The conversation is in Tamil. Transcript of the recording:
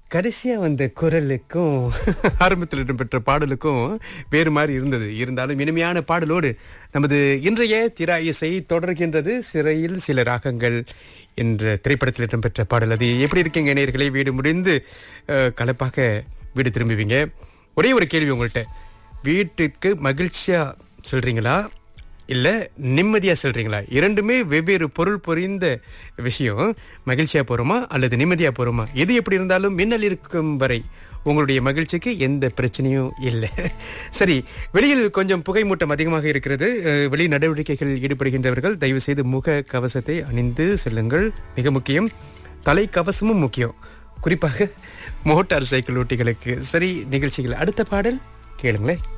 கடைசியா வந்த குரலுக்கும் ஆரம்பத்தில் இடம்பெற்ற பாடலுக்கும் வேறு மாதிரி இருந்தது இருந்தாலும் இனிமையான பாடலோடு நமது இன்றைய திரா இசை தொடர்கின்றது சிறையில் சில ராகங்கள் என்ற திரைப்படத்தில் இடம்பெற்ற பாடல் அது எப்படி இருக்கீங்க நேயர்களே வீடு முடிந்து அஹ், கலப்பாக வீடு திரும்புவீங்க ஒரே ஒரு கேள்வி உங்கள்கிட்ட வீட்டுக்கு மகிழ்ச்சியா சொல்றீங்களா இல்ல நிம்மதியா சொல்றீங்களா இரண்டுமே வெவ்வேறு பொருள் புரிந்த விஷயம் மகிழ்ச்சியா போறோமா அல்லது நிம்மதியா போறோமா எது எப்படி இருந்தாலும் மின்னல் இருக்கும் வரை உங்களுடைய மகிழ்ச்சிக்கு எந்த பிரச்சனையும் இல்லை சரி வெளியில் கொஞ்சம் புகை மூட்டம் அதிகமாக இருக்கிறது அஹ், வெளி நடவடிக்கைகள் ஈடுபடுகின்றவர்கள் தயவு செய்து முக கவசத்தை அணிந்து செல்லுங்கள் மிக முக்கியம் தலைக்கவசமும் முக்கியம் குறிப்பாக மோட்டார் சைக்கிள் ஓட்டிகளுக்கு சரி நிகழ்ச்சிகள் அடுத்த பாடல் கேளுங்களேன்